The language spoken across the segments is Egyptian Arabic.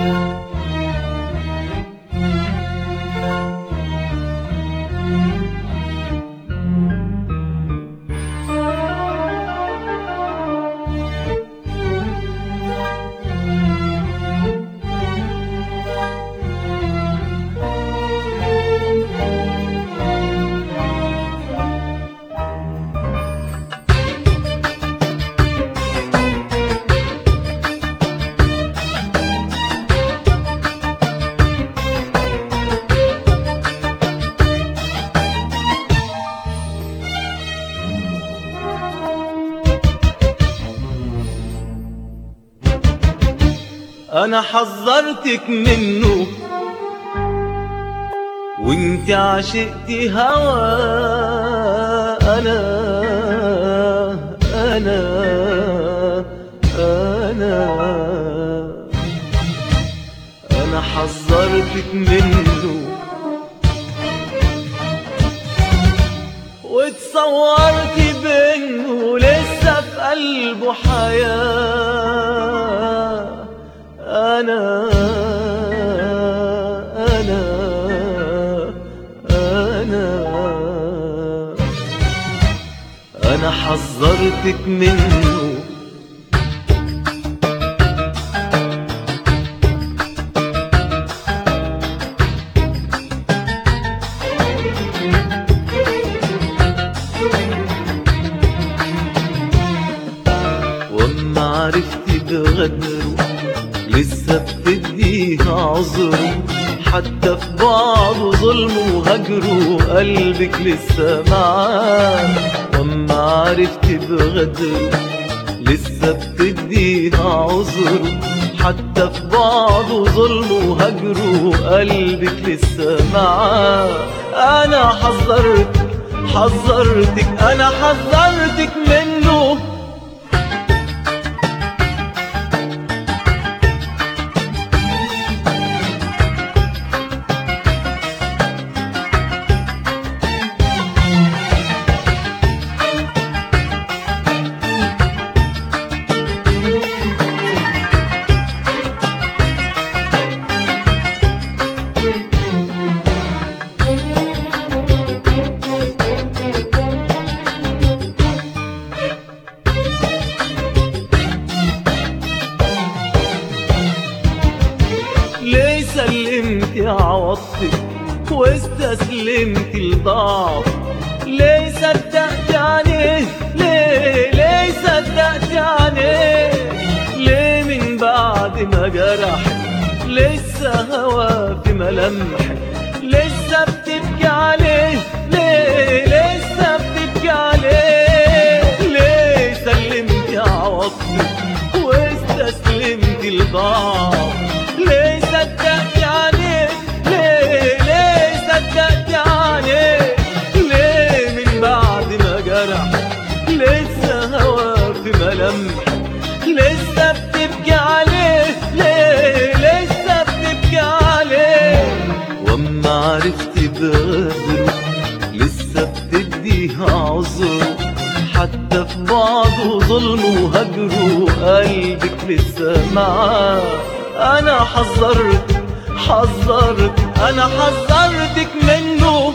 انا حذرتك منه وانت عشقتي هوا انا انا انا انا حذرتك منه وتصورت بانه لسه في قلبه حياه أنا أنا أنا أنا حذرتك منه وأما عرفتي بغدره لسه بتديها عذره حتى في بعضه ظلم وهجره قلبك لسه معاه واما عرفت بغدره لسه بتديها عذره حتى في بعضه ظلم وهجره قلبك لسه معاه انا حذرتك حذرتك انا حذرتك منه ليه سلمتي عوضتك واستسلمتي لضعف ليه صدقت عليه ليه ليه صدقت عليه ليه من بعد ما جرحك لسه هوا في ملامحك لسه بتبكي عليه ليه لسه بتبكي عليه ليه سلمتي عوضتك واستسلمتي لضعف ليه صدقت عليه ليه ليه صدقت عليه ليه من بعد ما جرح لسه هوا في ملامحك لسه بتبكي عليه ليه لسه بتبكي عليه واما عرفتي بغدره لسه بتديها عذره حتى في بعضه ظلم وهجره قلبك لسه معاه انا حذرتك حذرتك انا حذرتك منه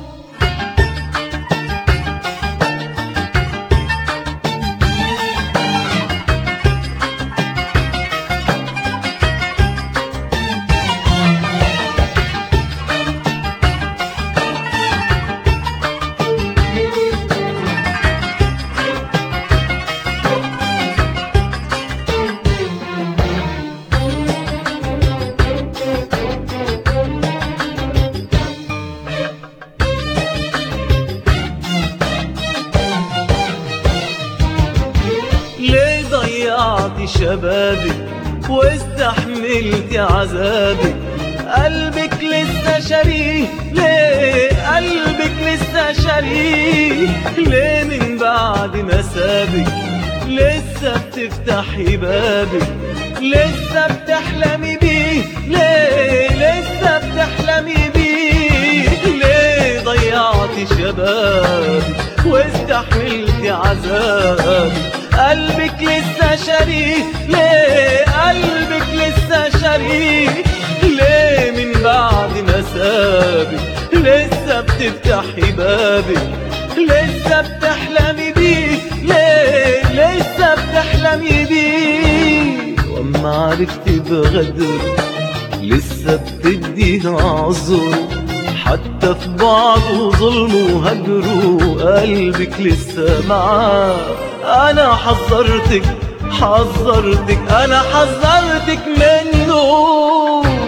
ليه ضيعتي شبابك واستحملتي عذابك قلبك لسه شريه ليه قلبك لسه شريه ليه من بعد ما سابك لسه بتفتحي بابك لسه بتحلمي بيه ليه لسه بتحلمي بيه ليه ضيعتي شبابك واستحملتي عذابك قلبك لسه شريك ليه قلبك لسه شريك تفتحي بابك لسه بتحلمي بيه ليه لسه بتحلمي بيه واما عرفتي بغدر لسه بتديها عذر حتى في بعض وظلم وهجر وقلبك لسه معاه انا حذرتك حذرتك انا حذرتك منه